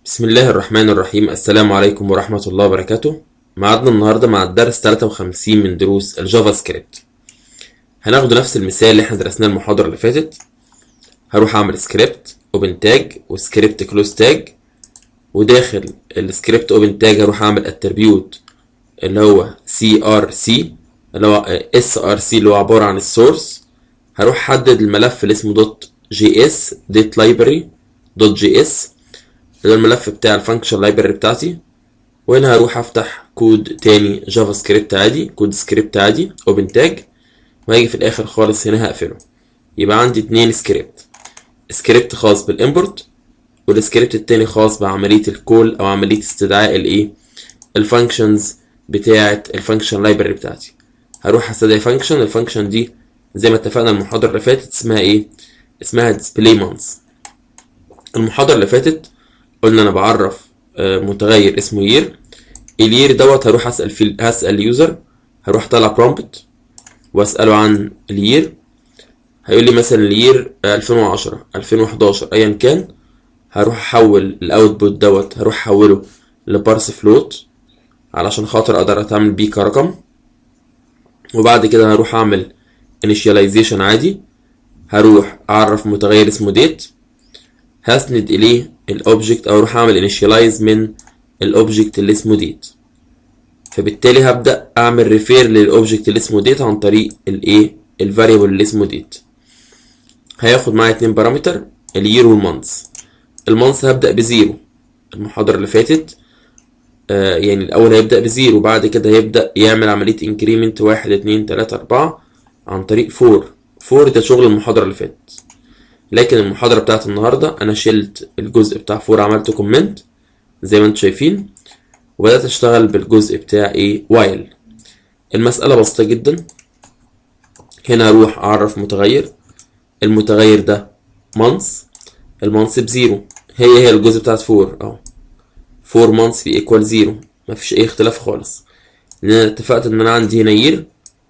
بسم الله الرحمن الرحيم السلام عليكم ورحمة الله وبركاته معادنا النهاردة مع الدرس 53 من دروس الجافا سكريبت هناخد نفس المثال اللي احنا درسناه المحاضرة اللي فاتت هروح اعمل سكريبت اوبن تاج وسكريبت كلوز تاج وداخل السكريبت اوبن تاج هروح اعمل اتريبيوت اللي هو سي ار سي اللي هو اس ار سي اللي هو عبارة عن السورس هروح احدد الملف اللي اسمه دوت جي اس ديت لايبرري دوت جي اس ده الملف بتاع الفانكشن لايبرري بتاعتي وهنا هروح افتح كود تاني جافا سكريبت عادي كود سكريبت عادي اوبن تاج وهاجي في الاخر خالص هنا هقفله يبقى عندي اتنين سكريبت سكريبت خاص بالامبورت والسكريبت التاني خاص بعملية الكول او عملية استدعاء الايه الفانكشنز بتاعة الفانكشن لايبرري بتاعتي هروح استدعي فانكشن الفانكشن دي زي ما اتفقنا المحاضرة اللي فاتت اسمها ايه اسمها display months المحاضرة اللي فاتت قلنا انا بعرف متغير اسمه يير اليير دوت هروح اسال في هسال اليوزر هروح طالع برومبت واساله عن اليير هيقول لي مثلا اليير 2010 2011 ايا كان هروح احول الاوتبوت دوت هروح احوله لبارس فلوت علشان خاطر اقدر اتعامل بيه كرقم وبعد كده هروح اعمل initialization عادي هروح اعرف متغير اسمه date هسند اليه الاوبجكت او اروح اعمل initialize من الاوبجكت اللي اسمه date فبالتالي هبدا اعمل ريفير للاوبجكت اللي اسمه date عن طريق الايه الفاريبل اللي اسمه date هياخد معايا اتنين بارامتر اليير والمانث المانث هبدا بزيرو المحاضره اللي فاتت آه يعني الاول هيبدا بزيرو بعد كده هيبدا يعمل عمليه انكريمنت واحد اتنين تلاته اربعه عن طريق فور فور ده شغل المحاضره اللي فاتت لكن المحاضرة بتاعت النهاردة أنا شلت الجزء بتاع فور عملته كومنت زي ما انتم شايفين وبدأت أشتغل بالجزء بتاع إيه وايل المسألة بسيطة جدا هنا أروح أعرف متغير المتغير ده مانث المانث بزيرو هي هي الجزء بتاعت فور أهو فور مانث في ايكوال زيرو مفيش أي اختلاف خالص لأن أنا اتفقت إن أنا عندي هنا يير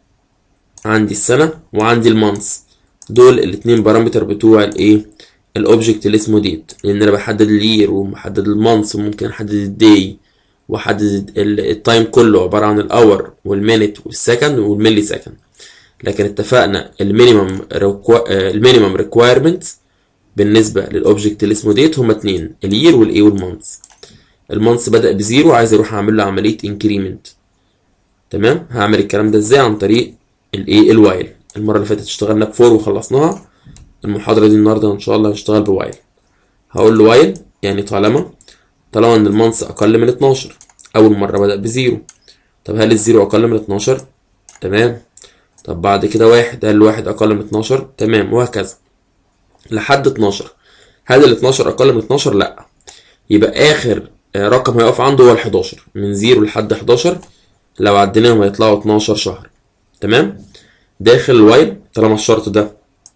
عندي السنة وعندي المانث دول الاتنين بارامتر بتوع الايه الاوبجكت اللي اسمه ديت لان انا بحدد الير وبحدد المانث وممكن احدد الداي واحدد التايم كله عباره عن الاور والمينت والسكند والملي سكند لكن اتفقنا المينيمم المينيمم ريكويرمنت بالنسبه للاوبجكت اللي اسمه ديت هما اتنين الير والايه والمانث المانث بدا بزيرو عايز اروح اعمل له عمليه انكريمنت تمام هعمل الكلام ده ازاي عن طريق الايه الوايل المرة اللي فاتت اشتغلنا بفور وخلصناها المحاضرة دي النهاردة ان شاء الله هنشتغل بوايل هقول له وايل يعني طالما طالما ان المانث اقل من 12 اول مرة بدأ بزيرو طب هل الزيرو اقل من 12 تمام طب بعد كده واحد هل الواحد اقل من 12 تمام وهكذا لحد 12 هل ال 12 اقل من 12 لا يبقى اخر رقم هيقف عنده هو ال 11 من زيرو لحد 11 لو عديناهم هيطلعوا 12 شهر تمام داخل الوايل طالما الشرط ده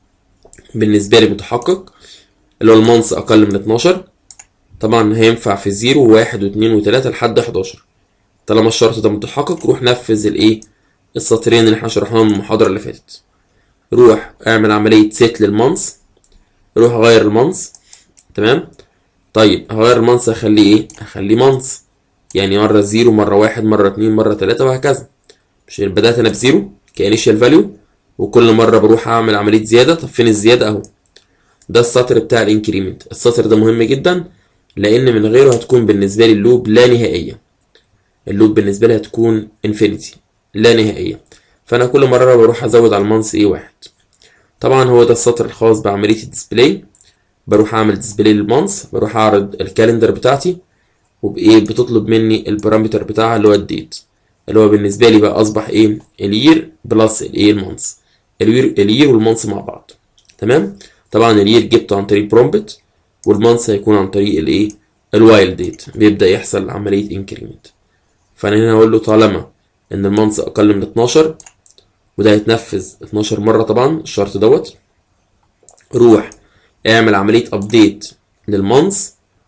بالنسبة لي متحقق اللي هو المانث أقل من 12 طبعا هينفع في زيرو وواحد واتنين وتلاتة لحد 11 طالما الشرط ده متحقق روح نفذ الايه السطرين اللي احنا شرحناهم من المحاضرة اللي فاتت روح اعمل عملية سيت للمانث روح غير المانث تمام طيب هغير المانث هخليه ايه هخليه مانث يعني مرة زيرو مرة واحد مرة اتنين مرة تلاتة وهكذا مش بدأت انا بزيرو كانيشال فاليو وكل مره بروح اعمل عمليه زياده طب فين الزياده اهو ده السطر بتاع الانكريمنت السطر ده مهم جدا لان من غيره هتكون بالنسبه لي اللوب لا نهائيه اللوب بالنسبه لي هتكون انفينيتي لا نهائيه فانا كل مره بروح ازود على المانس ايه واحد طبعا هو ده السطر الخاص بعمليه الديسبلاي بروح اعمل ديسبلاي للمانس بروح اعرض الكالندر بتاعتي وبايه بتطلب مني البارامتر بتاعها اللي هو الديت اللي هو بالنسبه لي بقى اصبح ايه الير بلس الايه المانث الير الير والمانث مع بعض تمام طبعا الير جبته عن طريق برومبت والمانث هيكون عن طريق الايه الوايل ديت بيبدا يحصل عمليه انكريمنت فانا هنا هقول له طالما ان المانث اقل من 12 وده هيتنفذ 12 مره طبعا الشرط دوت روح اعمل عمليه ابديت للمانث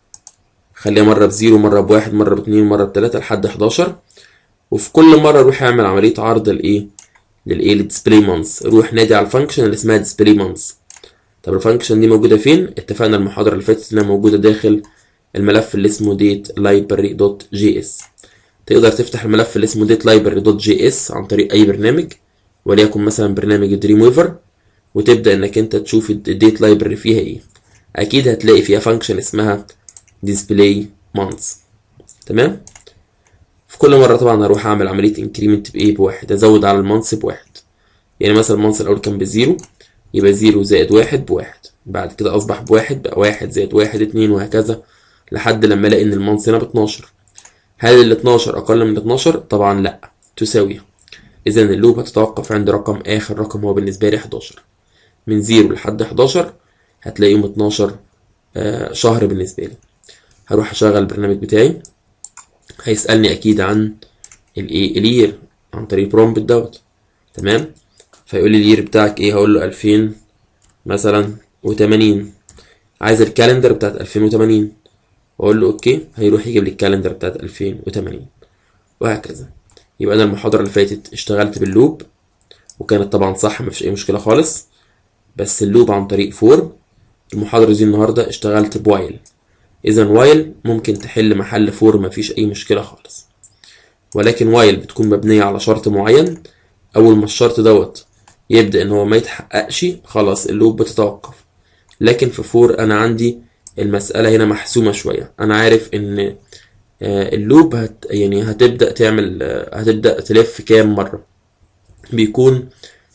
خليها مره بزيرو مره بواحد مره باتنين مره بتلاته لحد 11 وفي كل مره روح اعمل عمليه عرض الايه للايه للديسبلاي مانث روح نادي على الفانكشن اللي اسمها ديسبلاي مانث طب الفانكشن دي موجوده فين اتفقنا المحاضره اللي فاتت انها موجوده داخل الملف اللي اسمه date library.js تقدر تفتح الملف اللي اسمه date library.js عن طريق اي برنامج وليكن مثلا برنامج دريم ويفر وتبدا انك انت تشوف الديت لايبرري فيها ايه اكيد هتلاقي فيها فانكشن اسمها display months تمام في كل مره طبعا هروح اعمل عمليه انكريمنت بايه بواحد ازود على المانث بواحد يعني مثلا المانث الاول كان بزيرو يبقى زيرو زائد واحد بواحد بعد كده اصبح بواحد بقى واحد زائد واحد اتنين وهكذا لحد لما الاقي ان المانث هنا ب 12 هل ال 12 اقل من 12 طبعا لا تساويها اذا اللوب هتتوقف عند رقم اخر رقم هو بالنسبه لي 11 من 0 لحد 11 هتلاقيهم 12 آه شهر بالنسبه لي هروح اشغل البرنامج بتاعي هيسالني اكيد عن الايه الير عن طريق برومبت دوت تمام فيقول لي الير بتاعك ايه هقول له 2000 مثلا و80 عايز الكالندر بتاعت 2080 واقول له اوكي هيروح يجيب لي الكالندر بتاعت 2080 وهكذا يبقى انا المحاضره اللي فاتت اشتغلت باللوب وكانت طبعا صح مفيش اي مشكله خالص بس اللوب عن طريق فور المحاضره دي النهارده اشتغلت بوايل اذا وايل ممكن تحل محل فور مفيش اي مشكله خالص ولكن وايل بتكون مبنيه على شرط معين اول ما الشرط دوت يبدا ان هو ما يتحققش خلاص اللوب بتتوقف لكن في فور انا عندي المساله هنا محسومه شويه انا عارف ان اللوب هت يعني هتبدا تعمل هتبدا تلف كام مره بيكون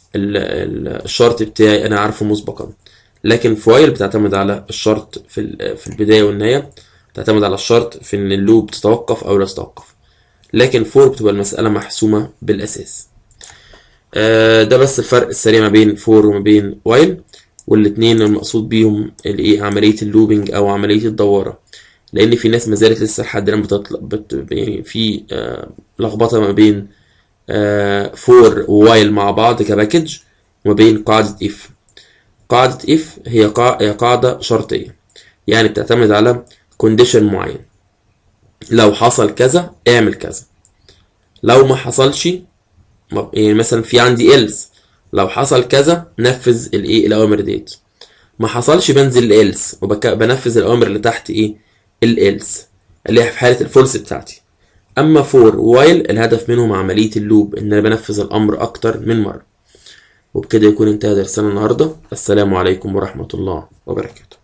الشرط بتاعي انا عارفه مسبقا لكن فوايل بتعتمد على الشرط في في البدايه والنهايه بتعتمد على الشرط في ان اللوب تتوقف او لا تتوقف لكن فور بتبقى المساله محسومه بالاساس ده بس الفرق السريع ما بين فور وما بين وايل والاتنين المقصود بيهم الايه عمليه اللوبينج او عمليه الدواره لان في ناس ما زالت لسه لحد الان بتطلع بت يعني في آه لخبطه ما بين آه فور ووايل مع بعض كباكج وما بين قاعده اف قاعده اف هي قاعده شرطيه يعني بتعتمد على كونديشن معين لو حصل كذا اعمل كذا لو ما حصلش يعني مثلا في عندي إلس لو حصل كذا نفذ الايه الاوامر ديت ما حصلش بنزل الإلس وبنفذ الاوامر اللي تحت ايه الإلس اللي هي في حاله الفولس بتاعتي اما فور وايل الهدف منهم عمليه اللوب ان انا بنفذ الامر اكتر من مره وبكده يكون انتهى درسنا النهارده السلام عليكم ورحمه الله وبركاته